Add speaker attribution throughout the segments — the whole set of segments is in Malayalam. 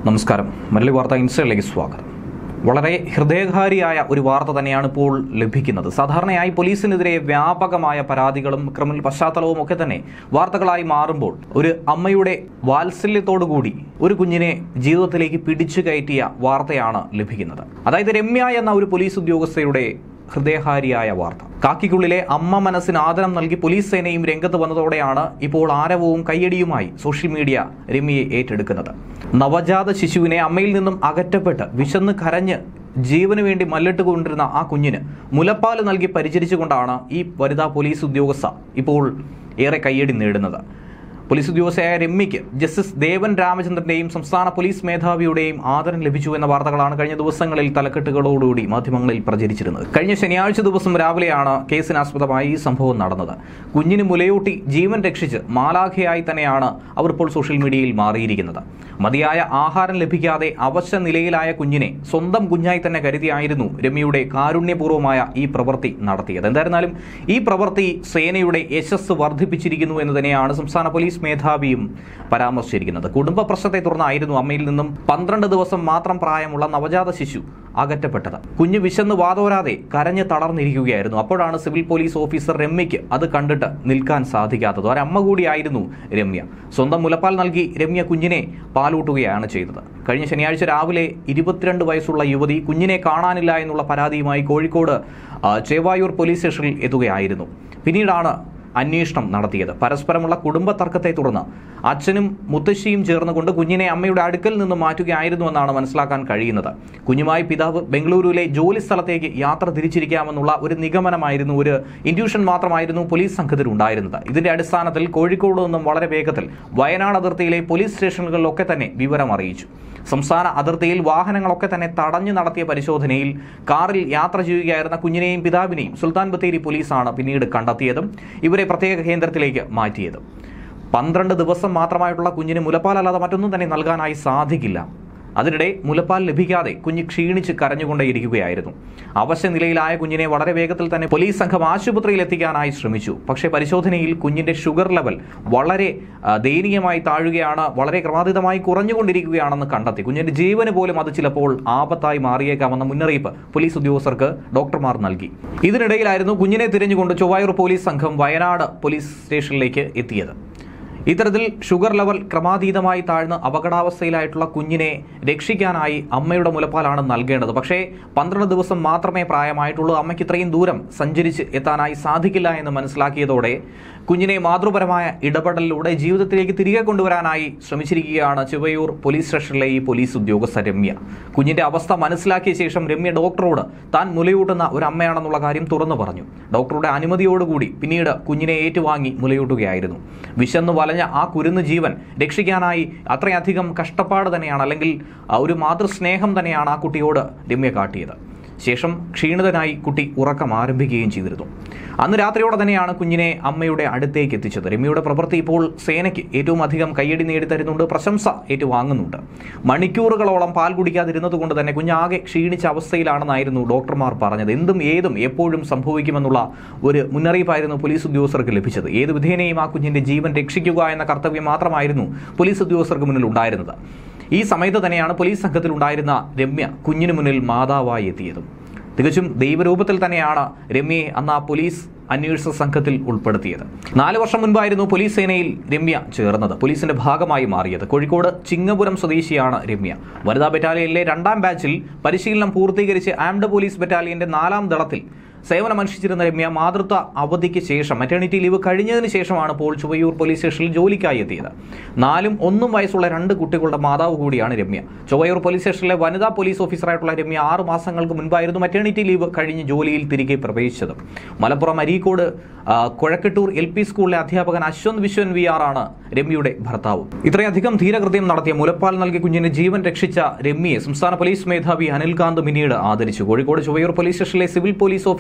Speaker 1: നമസ്കാരം മല്ലി വാർത്ത ഇൻസ്റ്റയിലേക്ക് സ്വാഗതം വളരെ ഹൃദയഘാരിയായ ഒരു വാർത്ത തന്നെയാണ് ഇപ്പോൾ ലഭിക്കുന്നത് സാധാരണയായി പോലീസിനെതിരെ വ്യാപകമായ പരാതികളും ക്രിമിനൽ പശ്ചാത്തലവും ഒക്കെ തന്നെ വാർത്തകളായി മാറുമ്പോൾ ഒരു അമ്മയുടെ വാത്സല്യത്തോടുകൂടി ഒരു കുഞ്ഞിനെ ജീവിതത്തിലേക്ക് പിടിച്ചു കയറ്റിയ വാർത്തയാണ് ലഭിക്കുന്നത് അതായത് രമ്യ എന്ന ഒരു പോലീസ് ഉദ്യോഗസ്ഥയുടെ ഹൃദയഹാരിയായ വാർത്ത കാക്കിക്കുള്ളിലെ അമ്മ മനസ്സിന് ആദരം നൽകി പോലീസ് സേനയും രംഗത്ത് വന്നതോടെയാണ് ഇപ്പോൾ ആരവവും കയ്യടിയുമായി സോഷ്യൽ മീഡിയ രമ്യയെ ഏറ്റെടുക്കുന്നത് നവജാത ശിശുവിനെ അമ്മയിൽ നിന്നും അകറ്റപ്പെട്ട് വിശന്ന് കരഞ്ഞ് ജീവന് വേണ്ടി മല്ലിട്ട് കൊണ്ടിരുന്ന ആ കുഞ്ഞിന് മുലപ്പാൽ നൽകി പരിചരിച്ചുകൊണ്ടാണ് ഈ വനിതാ പോലീസ് ഉദ്യോഗസ്ഥ ഇപ്പോൾ ഏറെ കയ്യടി നേടുന്നത് പോലീസ് ഉദ്യോഗസ്ഥയായ രമ്യയ്ക്ക് ജസ്റ്റിസ് ദേവൻ രാമചന്ദ്രന്റെയും സംസ്ഥാന പോലീസ് മേധാവിയുടെയും ആദരം ലഭിച്ചു എന്ന വാർത്തകളാണ് കഴിഞ്ഞ ദിവസങ്ങളിൽ തലക്കെട്ടുകളോടുകൂടി മാധ്യമങ്ങളിൽ പ്രചരിച്ചിരുന്നത് കഴിഞ്ഞ ശനിയാഴ്ച ദിവസം രാവിലെയാണ് കേസിനാസ്പദമായി ഈ സംഭവം നടന്നത് കുഞ്ഞിന് മുലയൂട്ടി ജീവൻ രക്ഷിച്ച് മാലാഖയായി തന്നെയാണ് അവർ ഇപ്പോൾ സോഷ്യൽ മീഡിയയിൽ മാറിയിരിക്കുന്നത് മതിയായ ആഹാരം ലഭിക്കാതെ അവശ നിലയിലായ കുഞ്ഞിനെ സ്വന്തം കുഞ്ഞായി തന്നെ കരുതിയായിരുന്നു രമ്യയുടെ കാരുണ്യപൂർവ്വമായ ഈ പ്രവൃത്തി നടത്തിയത് എന്തായിരുന്നാലും ഈ പ്രവൃത്തി സേനയുടെ യശസ് വർദ്ധിപ്പിച്ചിരിക്കുന്നു എന്ന് തന്നെയാണ് സംസ്ഥാന പോലീസ് മേധാവിയും പരാമർശിച്ചിരിക്കുന്നത് കുടുംബ പ്രശ്നത്തെ തുടർന്നായിരുന്നു അമ്മയിൽ നിന്നും പന്ത്രണ്ട് ദിവസം മാത്രം പ്രായമുള്ള നവജാത ശിശു അകറ്റപ്പെട്ടത് കുഞ്ഞ് വിശന്ന് വാതോരാതെ കരഞ്ഞ് തളർന്നിരിക്കുകയായിരുന്നു അപ്പോഴാണ് സിവിൽ പോലീസ് ഓഫീസർ രമ്യയ്ക്ക് അത് കണ്ടിട്ട് നിൽക്കാൻ സാധിക്കാത്തത് ഒരമ്മ കൂടിയായിരുന്നു രമ്യ സ്വന്തം മുലപ്പാൽ നൽകി രമ്യ കുഞ്ഞിനെ പാലൂട്ടുകയാണ് ചെയ്തത് കഴിഞ്ഞ ശനിയാഴ്ച രാവിലെ ഇരുപത്തിരണ്ട് വയസ്സുള്ള യുവതി കുഞ്ഞിനെ കാണാനില്ല എന്നുള്ള പരാതിയുമായി കോഴിക്കോട് ആ, ചേവായൂർ പോലീസ് സ്റ്റേഷനിൽ എത്തുകയായിരുന്നു പിന്നീടാണ് അന്വേഷണം നടത്തിയത് പരസ്പരമുള്ള കുടുംബ തർക്കത്തെ തുടർന്ന് അച്ഛനും മുത്തശ്ശിയും ചേർന്നുകൊണ്ട് കുഞ്ഞിനെ അമ്മയുടെ അടുക്കൽ നിന്ന് മാറ്റുകയായിരുന്നുവെന്നാണ് മനസ്സിലാക്കാൻ കഴിയുന്നത് കുഞ്ഞുമായി പിതാവ് ബംഗളൂരുവിലെ ജോലി സ്ഥലത്തേക്ക് യാത്ര തിരിച്ചിരിക്കാമെന്നുള്ള ഒരു നിഗമനമായിരുന്നു ഒരു ഇൻഡ്യൂഷൻ മാത്രമായിരുന്നു പോലീസ് സംഘത്തിൽ ഉണ്ടായിരുന്നത് ഇതിന്റെ അടിസ്ഥാനത്തിൽ കോഴിക്കോട് നിന്നും വളരെ വേഗത്തിൽ വയനാട് അതിർത്തിയിലെ പോലീസ് സ്റ്റേഷനുകളിലൊക്കെ തന്നെ വിവരം അറിയിച്ചു സംസ്ഥാന അതിർത്തിയിൽ വാഹനങ്ങളൊക്കെ തന്നെ തടഞ്ഞു നടത്തിയ പരിശോധനയിൽ കാറിൽ യാത്ര ചെയ്യുകയായിരുന്ന കുഞ്ഞിനെയും പിതാവിനെയും സുൽത്താൻ ബത്തേരി പോലീസാണ് പിന്നീട് കണ്ടെത്തിയതും ഇവരെ പ്രത്യേക കേന്ദ്രത്തിലേക്ക് മാറ്റിയതും പന്ത്രണ്ട് ദിവസം മാത്രമായിട്ടുള്ള കുഞ്ഞിന് മുലപ്പാലല്ലാതെ മറ്റൊന്നും തന്നെ നൽകാനായി സാധിക്കില്ല അതിനിടെ മുലപ്പാൽ ലഭിക്കാതെ കുഞ്ഞ് ക്ഷീണിച്ച് കരഞ്ഞുകൊണ്ടേയിരിക്കുകയായിരുന്നു അവശ നിലയിലായ കുഞ്ഞിനെ വളരെ വേഗത്തിൽ തന്നെ പോലീസ് സംഘം ആശുപത്രിയിൽ എത്തിക്കാനായി ശ്രമിച്ചു പക്ഷേ പരിശോധനയിൽ കുഞ്ഞിന്റെ ഷുഗർ ലെവൽ വളരെ ആ, ദയനീയമായി താഴുകയാണ് വളരെ ക്രമാതീതമായി കുറഞ്ഞുകൊണ്ടിരിക്കുകയാണെന്ന് കണ്ടെത്തി കുഞ്ഞിന്റെ ജീവന് പോലും അത് ചിലപ്പോൾ ആപത്തായി മാറിയേക്കാമെന്ന മുന്നറിയിപ്പ് പോലീസ് ഉദ്യോഗസ്ഥർക്ക് ഡോക്ടർമാർ നൽകി ഇതിനിടയിലായിരുന്നു കുഞ്ഞിനെ തിരഞ്ഞുകൊണ്ട് ചൊവ്വായൂർ പോലീസ് സംഘം വയനാട് പോലീസ് സ്റ്റേഷനിലേക്ക് എത്തിയത് ഇത്തരത്തിൽ ഷുഗർ ലെവൽ ക്രമാതീതമായി താഴ്ന്ന് അപകടാവസ്ഥയിലായിട്ടുള്ള കുഞ്ഞിനെ രക്ഷിക്കാനായി അമ്മയുടെ മുലപ്പാലാണ് നൽകേണ്ടത് പക്ഷേ പന്ത്രണ്ട് ദിവസം മാത്രമേ പ്രായമായിട്ടുള്ളൂ അമ്മയ്ക്ക് ഇത്രയും ദൂരം സഞ്ചരിച്ച് എത്താനായി സാധിക്കില്ല എന്ന് മനസ്സിലാക്കിയതോടെ കുഞ്ഞിനെ മാതൃപരമായ ഇടപെടലിലൂടെ ജീവിതത്തിലേക്ക് തിരികെ കൊണ്ടുവരാനായി ശ്രമിച്ചിരിക്കുകയാണ് ചുവയൂർ പോലീസ് സ്റ്റേഷനിലെ ഈ പോലീസ് ഉദ്യോഗസ്ഥ രമ്യ കുഞ്ഞിന്റെ അവസ്ഥ മനസ്സിലാക്കിയ ശേഷം രമ്യ ഡോക്ടറോട് താൻ മുലയൂട്ടുന്ന ഒരു അമ്മയാണെന്നുള്ള കാര്യം തുറന്നു പറഞ്ഞു ഡോക്ടറുടെ അനുമതിയോടുകൂടി പിന്നീട് കുഞ്ഞിനെ ഏറ്റുവാങ്ങി മുലയൂട്ടുകയായിരുന്നു വിശന്നു വലഞ്ഞ ആ കുരുന്ന് ജീവൻ രക്ഷിക്കാനായി അത്രയധികം കഷ്ടപ്പാട് തന്നെയാണ് അല്ലെങ്കിൽ ആ ഒരു മാതൃസ്നേഹം തന്നെയാണ് ആ കുട്ടിയോട് രമ്യ കാട്ടിയത് ശേഷം ക്ഷീണിതനായി കുട്ടി ഉറക്കം ആരംഭിക്കുകയും ചെയ്തിരുന്നു അന്ന് രാത്രിയോടെ തന്നെയാണ് കുഞ്ഞിനെ അമ്മയുടെ അടുത്തേക്ക് എത്തിച്ചത് രമ്യയുടെ പ്രവൃത്തി ഇപ്പോൾ സേനയ്ക്ക് ഏറ്റവും അധികം കയ്യടി നേടിത്തരുന്നുണ്ട് പ്രശംസ ഏറ്റുവാങ്ങുന്നുണ്ട് മണിക്കൂറുകളോളം പാൽ കുടിക്കാതിരുന്നത് കൊണ്ട് തന്നെ കുഞ്ഞാകെ ക്ഷീണിച്ച അവസ്ഥയിലാണെന്നായിരുന്നു ഡോക്ടർമാർ പറഞ്ഞത് എന്തും ഏതും എപ്പോഴും സംഭവിക്കുമെന്നുള്ള ഒരു മുന്നറിയിപ്പായിരുന്നു പോലീസ് ഉദ്യോഗസ്ഥർക്ക് ലഭിച്ചത് ഏത് വിധേനയും ആ കുഞ്ഞിന്റെ ജീവൻ രക്ഷിക്കുക എന്ന കർത്തവ്യം മാത്രമായിരുന്നു പോലീസ് ഉദ്യോഗസ്ഥർക്ക് മുന്നിൽ ഉണ്ടായിരുന്നത് ഈ സമയത്ത് തന്നെയാണ് പോലീസ് സംഘത്തിൽ ഉണ്ടായിരുന്ന രമ്യ കുഞ്ഞിനു മുന്നിൽ മാതാവായി എത്തിയതും തികച്ചും ദൈവരൂപത്തിൽ തന്നെയാണ് രമ്യയെ അന്ന് ആ പോലീസ് അന്വേഷണ സംഘത്തിൽ ഉൾപ്പെടുത്തിയത് നാല് വർഷം മുൻപായിരുന്നു പോലീസ് സേനയിൽ രമ്യ ചേർന്നത് പോലീസിന്റെ ഭാഗമായി മാറിയത് കോഴിക്കോട് ചിങ്ങപുരം സ്വദേശിയാണ് രമ്യ വനിതാ ബറ്റാലിയനിലെ രണ്ടാം ബാച്ചിൽ പരിശീലനം പൂർത്തീകരിച്ച് ആംഡ് പോലീസ് ബറ്റാലിയന്റെ നാലാം ദളത്തിൽ സേവനമനുഷ്ഠിച്ചിരുന്ന രമ്യ മാതൃത്വ അവധിക്ക് ശേഷം മെറ്റേണിറ്റി ലീവ് കഴിഞ്ഞതിന് ശേഷമാണ് ഇപ്പോൾ ചുവയൂർ പോലീസ് സ്റ്റേഷനിൽ ജോലിക്കായി എത്തിയത് നാലും ഒന്നും വയസ്സുള്ള രണ്ട് കുട്ടികളുടെ മാതാവ് കൂടിയാണ് രമ്യ ചുവയൂർ പോലീസ് സ്റ്റേഷനിലെ വനിതാ പോലീസ് ഓഫീസറായിട്ടുള്ള രമ്യ ആറ് മാസങ്ങൾക്ക് മുൻപായിരുന്നു മെറ്റേണിറ്റി ലീവ് കഴിഞ്ഞ് ജോലിയിൽ തിരികെ പ്രവേശിച്ചത് മലപ്പുറം അരീക്കോട് ആ, കുഴക്കട്ടൂർ എൽ പി സ്കൂളിലെ അധ്യാപകൻ അശ്വന്ത് വിശ്വൻ വി ആർ ആണ് രമ്യയുടെ ഭർത്താവ് ഇത്രയധികം ധീരകൃത്യം നടത്തിയ മുലപ്പാൽ നൽകി കുഞ്ഞിന് ജീവൻ രക്ഷിച്ച രമ്യയെ സംസ്ഥാന പോലീസ് മേധാവി അനിൽകാന്ത് പിന്നീട് ആദരിച്ചു കോഴിക്കോട് ചുവയൂർ പോലീസ് സ്റ്റേഷനിലെ സിവിൽ പോലീസ് ഓഫീസർ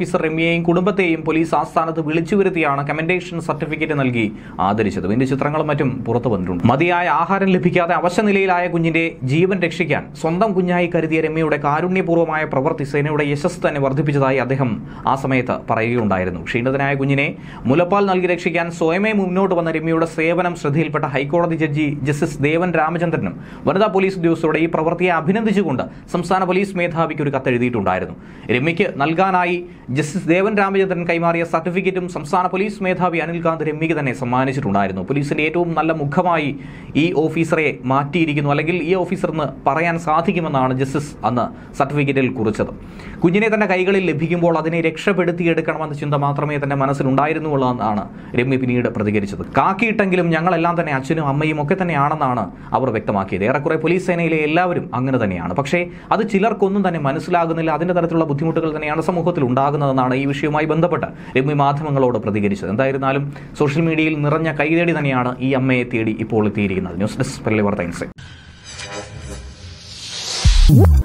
Speaker 1: ഓഫീസർ രമ്യയെയും കുടുംബത്തെയും പോലീസ് ആസ്ഥാനത്ത് വിളിച്ചു വരുത്തിയാണ് കമന്റേഷൻ സർട്ടിഫിക്കറ്റ് നൽകി ആദരിച്ചത് ഇതിന്റെ ചിത്രങ്ങളും മറ്റും പുറത്തു വന്നിട്ടുണ്ട് മതിയായ ആഹാരം ലഭിക്കാതെ അവശനിലയിലായ കുഞ്ഞിന്റെ ജീവൻ രക്ഷിക്കാൻ സ്വന്തം കുഞ്ഞായി കരുതിയ രമ്യയുടെ കാരുണ്യപൂർവ്വമായ പ്രവൃത്തി സേനയുടെ യശസ് തന്നെ വർദ്ധിപ്പിച്ചതായി അദ്ദേഹം ആ സമയത്ത് പറയുകയുണ്ടായിരുന്നു ക്ഷീണിതനായ കുഞ്ഞിനെ മുലപ്പാൽ നൽകി രക്ഷിക്കാൻ സ്വയമേ മുന്നോട്ട് വന്ന രമ്യയുടെ സേവനം ശ്രദ്ധയിൽപ്പെട്ട ഹൈക്കോടതി ജഡ്ജി ജസ്റ്റിസ് ദേവൻ രാമചന്ദ്രനും വനിതാ പോലീസ് ഉദ്യോഗസ്ഥരുടെ ഈ പ്രവൃത്തിയെ അഭിനന്ദിച്ചുകൊണ്ട് സംസ്ഥാന പോലീസ് മേധാവിക്ക് ഒരു കത്തെഴുതിയിട്ടുണ്ടായിരുന്നു രമ്യയ്ക്ക് നൽകാനായി ജസ്റ്റിസ് ദേവൻ രാമചന്ദ്രൻ കൈമാറിയ സർട്ടിഫിക്കറ്റും സംസ്ഥാന പോലീസ് മേധാവി അനിൽകാന്ത് രമ്യയ്ക്ക് തന്നെ സമ്മാനിച്ചിട്ടുണ്ടായിരുന്നു പോലീസിന്റെ ഏറ്റവും നല്ല മുഖമായി ഈ ഓഫീസറെ മാറ്റിയിരിക്കുന്നു അല്ലെങ്കിൽ ഈ ഓഫീസറിന് പറയാൻ സാധിക്കുമെന്നാണ് ജസ്റ്റിസ് അന്ന് സർട്ടിഫിക്കറ്റിൽ കുറിച്ചത് കുഞ്ഞിനെ തന്റെ കൈകളിൽ ലഭിക്കുമ്പോൾ അതിനെ രക്ഷപ്പെടുത്തിയെടുക്കണമെന്ന ചിന്ത മാത്രമേ തന്റെ മനസ്സിലുണ്ടായിരുന്നുള്ളതെന്നാണ് രമ്യ പിന്നീട് പ്രതികരിച്ചത് കാക്കിയിട്ടെങ്കിലും ഞങ്ങളെല്ലാം തന്നെ അച്ഛനും അമ്മയും ഒക്കെ തന്നെയാണെന്നാണ് അവർ വ്യക്തമാക്കിയത് ഏറെക്കുറെ പോലീസ് സേനയിലെ എല്ലാവരും അങ്ങനെ തന്നെയാണ് പക്ഷേ അത് ചിലർക്കൊന്നും തന്നെ മനസ്സിലാകുന്നില്ല അതിന്റെ തരത്തിലുള്ള ബുദ്ധിമുട്ടുകൾ തന്നെയാണ് സമൂഹത്തിൽ ഉണ്ടാകുന്നതെന്നാണ് ഈ വിഷയവുമായി ബന്ധപ്പെട്ട് രമ്യ മാധ്യമങ്ങളോട് പ്രതികരിച്ചത് എന്തായിരുന്നാലും സോഷ്യൽ മീഡിയയിൽ നിറഞ്ഞ കൈതേടി തന്നെയാണ് ഈ അമ്മയെ തേടി ഇപ്പോൾ എത്തിയിരിക്കുന്നത് ന്യൂസ് ഡെസ്ക് പള്ളി വാർത്ത ഇൻസൈറ്റ്